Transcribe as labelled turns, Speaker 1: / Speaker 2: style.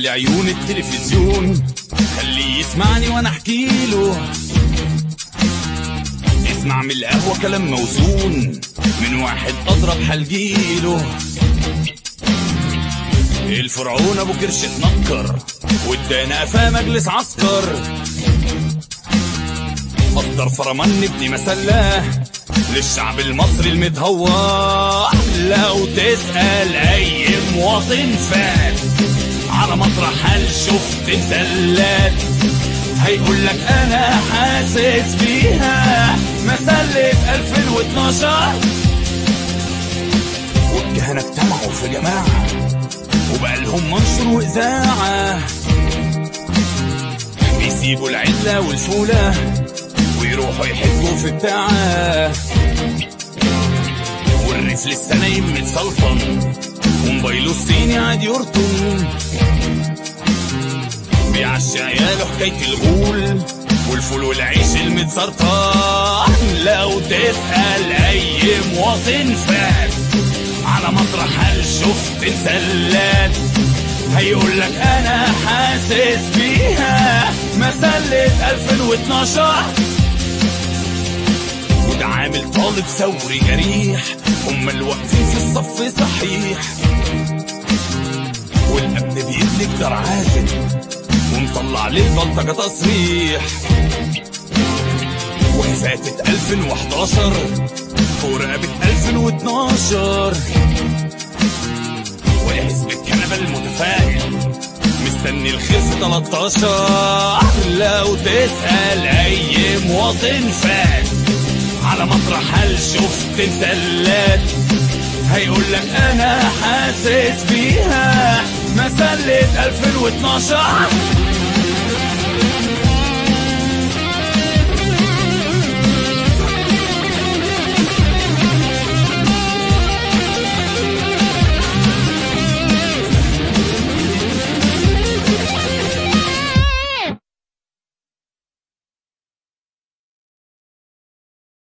Speaker 1: لعيون التلفزيون خليه يسمعني وانا احكي له اسمع من القهوة كلام موزون من واحد اضرب حلقيله الفرعون ابو كرش اتنكر وادانا قفاه مجلس عسكر مصدر فرمان ابن مسلاه للشعب المصري المتهور لو تسأل أي مواطن فات على مطرح هل شفت زلات هيقول لك أنا حاسس بيها مسلة 2012 والكهنة اجتمعوا في جماعة وبقى لهم منشر وإذاعة بيسيبوا العلة والفولة ويروحوا يحبوا في بتاعه والريف لسه نايم متسلطن وموبايله الصيني قاعد يرطن بيعشي عياله حكاية الغول والفول والعيش المتسرطن لو تسأل أي مواطن فات على مطرح هل شفت مسلات هيقول لك أنا حاسس بيها مسلة 2012 وده عامل طالب ثوري جريح هم اللي واقفين في الصف صحيح والامن بيدلك دار عازل ومطلع للبلطجة تصريح وهي فاتت 2011 ورقبت 2012 ويا حزب الكنبة المتفائل مستني الخير في 13 لو تسأل أي مواطن فات على مطرح هل شفت مسلات هيقول لك انا حاسس بيها مسلة 2012